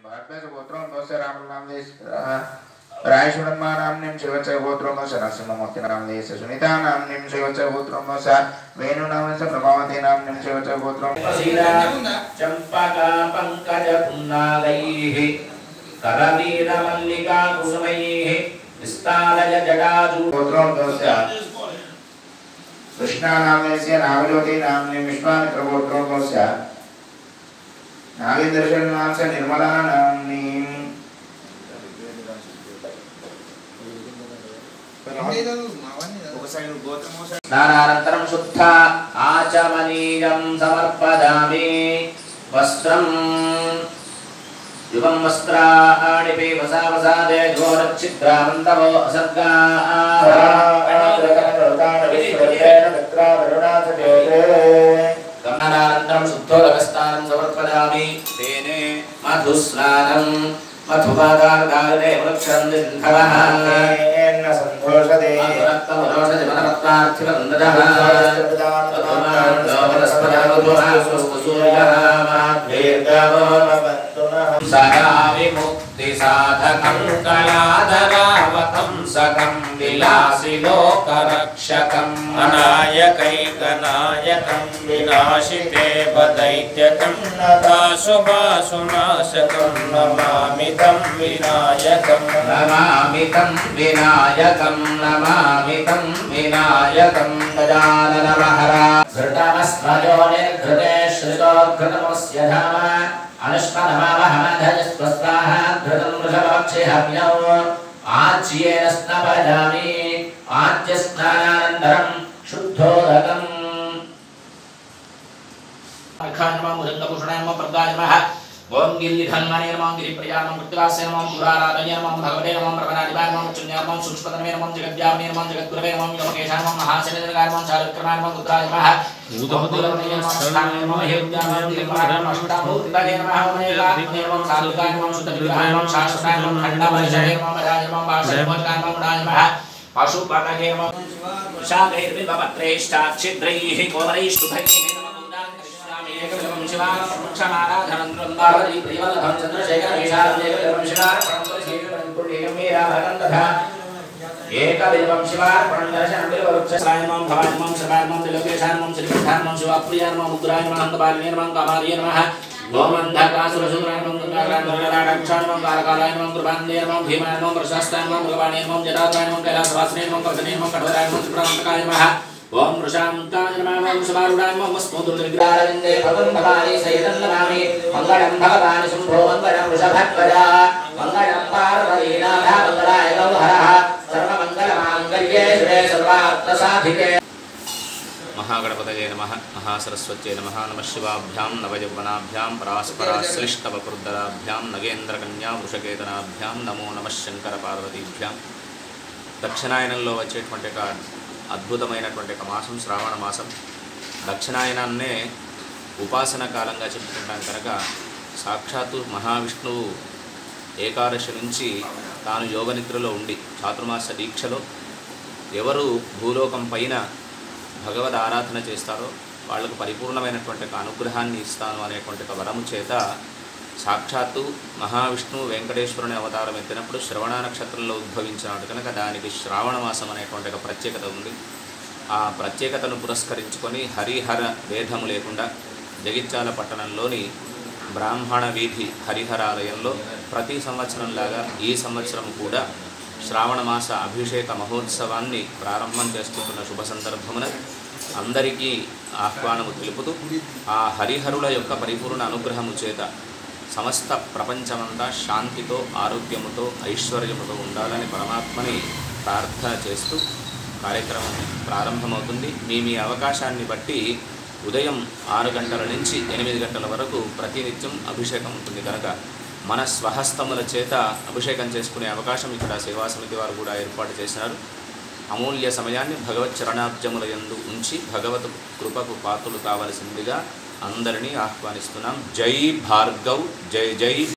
భారతదేశ గోత్రం దోశ రామనామదేశ రాయశ్వరమ్మ నామ్నిం శివచ గోత్రం దోశ నరసింహమూర్తి నామదేశ సునీత నామ్నిం శివచ గోత్రం దోశ వేణు నామదేశ ప్రభావతి నామ్నిం శివచ గోత్రం చంపకా పంకజ పున్నాగైః కరవీర మల్లికా కుసుమైః విస్తారయ జడాజూ గోత్రం దోశ కృష్ణ నామదేశ నాగజ్యోతి నామ్నిం విశ్వామిత్ర గోత్రం దోశ నాగేంద్రశన్ నాంస నిర్మలా నామ్నిం స్నానానంతరం శుద్ధ ఆచమనీయం సమర్పయామి వస్త్రం యువం వస్త్రాణి పీవసా వసాదే ఘోరఛిద్రామంతవో అసర్గా గమనానంతరం శుద్ధోదకస్నానం సమర్పయామి తేనే మధుస్నానం మధుపాదారదారే వృక్షం దింధవః సంతోషదే సాధకం కళాధరావతం సకం విలాసి లోకరక్షకం అనాయకైకనాయకం వినాశితే దైత్యకం నదాశుభాసునాశకం నమామితం వినాయకం నమామి తం వినాయకం నమామి తం వినాయకం గజానన మహరా ఘృతమస్మజో నిర్ఘృతే శ్రుతోఘృతమస్య ధామ అనుష్మనమామహమధయస్వస్వాహ ఘృతం వృషభక్షిహవ్యౌ ఆచ్యేన స్నపజామి ఆచ్యస్నానానంతరం శుద్ధోదకం ఖాన్మం ముదంగభూషణాయమ ప్రదాయమః ఓం గిరిధన్మనే నమః గిరిప్రియామం మృత్యువాసే నమః పురారాధయ నమః భగవతే నమః ప్రవణాదివాయ నమః చున్యాయ నమః సూక్ష్మతనమే నమః జగద్వ్యాపినే నమః జగద్గురవే నమః యోమకేశాయ నమః మహాశనేంద్రగాయ నమః చారుక్రమాయ నమః ఉత్తరాయ నమః భూతభూతలవనే నమః స్థానాయ నమః హేవ్యాయ నమః దిగంబరాయ నమః అష్టాభూతాయ నమః ఓమేకాగ్నే నమః సాధుకాయ నమః శుద్ధవిగ్రహాయ నమః శాశ్వతాయ నమః ఖండమనిషయ నమః మరాయ నమః భాషయోగాయ నమః ఉడాయ నమః పశుపతకే నమః శాగైర్విభవత్రైశ్చాచ్ఛిద్రైः కోమరైష్టుభైः నమః ఏకవిధం శివానందమారాధనంద్రం భావతి ప్రియవల్లభం చంద్రశేఖరమేషారం ఏకవిధం శివార్పణం ఏకవిధం శివార్పణం దర్శనం విలువరుక్షసాయమం భవాన్మం శివాన్మం త్రిలోకేశాన్మం శ్రీకంఠాన్మం శివప్రియాన్మం ఉగ్రాయన్మం అంగపాలినేర్మం కామార్యన్మః ఓమంధకాసురశూరాన్మం గంగారాక్షాన్మం కాలకాలాయన్మం కృపాన్నేర్మం భీమాన్మం ప్రశాస్తాన్మం మృగవాణేర్మం జటాత్రాయన్మం కైలాసవాసినేర్మం కర్జనేర్మం కఠోరాయన్మం త్రిపురాంతకాయమః ఓం వృషాంతాయ నమః ఓం శుభారుడాయ నమః స్మోదుర్విగ్రహారవిందే భగవన్ భవాని సైతం నమామి మంగళం భగవాని శంభో మంగళం వృషభధ్వజ మంగళం పార్వతీనాథ మంగళాయ గౌహరః సర్వమంగళమాంగళ్యే శివే సర్వార్థసాధికే మహాగణపతయే నమ మహాసరస్వత్యై నమ నమ శివాభ్యాం నవయౌవనాభ్యాం పరాస్పరాశ్లిష్టవపుర్ధరాభ్యాం నగేంద్రకన్యా వృషకేతనాభ్యాం నమో నమ శంకర పార్వతీభ్యాం దక్షిణాయనంలో వచ్చేటువంటి ఒక అద్భుతమైనటువంటి ఒక మాసం శ్రావణ మాసం దక్షిణాయనాన్నే ఉపాసన కాలంగా చెప్పుకుంటాం కనుక సాక్షాత్తు మహావిష్ణువు ఏకాదశి నుంచి తాను యోగనిద్రలో ఉండి చాతుర్మాస దీక్షలో ఎవరు భూలోకం పైన భగవద్ ఆరాధన చేస్తారో వాళ్ళకు పరిపూర్ణమైనటువంటి ఒక అనుగ్రహాన్ని ఇస్తాను అనేటువంటి ఒక వరము చేత సాక్షాత్తు మహావిష్ణువు వెంకటేశ్వరుని అవతారం ఎత్తినప్పుడు శ్రవణ నక్షత్రంలో ఉద్భవించినాడు కనుక దానికి శ్రావణ మాసం అనేటువంటి ఒక ప్రత్యేకత ఉంది ఆ ప్రత్యేకతను పురస్కరించుకొని హరిహర భేదము లేకుండా జగిత్యాల పట్టణంలోని బ్రాహ్మణ వీధి హరిహరాలయంలో ప్రతి సంవత్సరంలాగా ఈ సంవత్సరం కూడా శ్రావణ మాస అభిషేక మహోత్సవాన్ని ప్రారంభం చేసుకుంటున్న శుభ సందర్భమున అందరికీ ఆహ్వానము తెలుపుతూ ఆ హరిహరుల యొక్క పరిపూర్ణ అనుగ్రహము చేత సమస్త ప్రపంచమంతా శాంతితో ఆరోగ్యముతో ఐశ్వర్యముతో ఉండాలని పరమాత్మని ప్రార్థన చేస్తూ కార్యక్రమం ప్రారంభమవుతుంది మీ మీ అవకాశాన్ని బట్టి ఉదయం ఆరు గంటల నుంచి ఎనిమిది గంటల వరకు ప్రతినిత్యం అభిషేకం ఉంటుంది కనుక మన స్వహస్తముల చేత అభిషేకం చేసుకునే అవకాశం ఇక్కడ సేవా సమితి వారు కూడా ఏర్పాటు చేసినారు అమూల్య సమయాన్ని భగవత్ చరణాబ్జముల యందు ఉంచి భగవత్ కృపకు పాత్రలు కావలసిందిగా అందరినీ ఆహ్వానిస్తున్నాం జై భార్గవ్ జై జై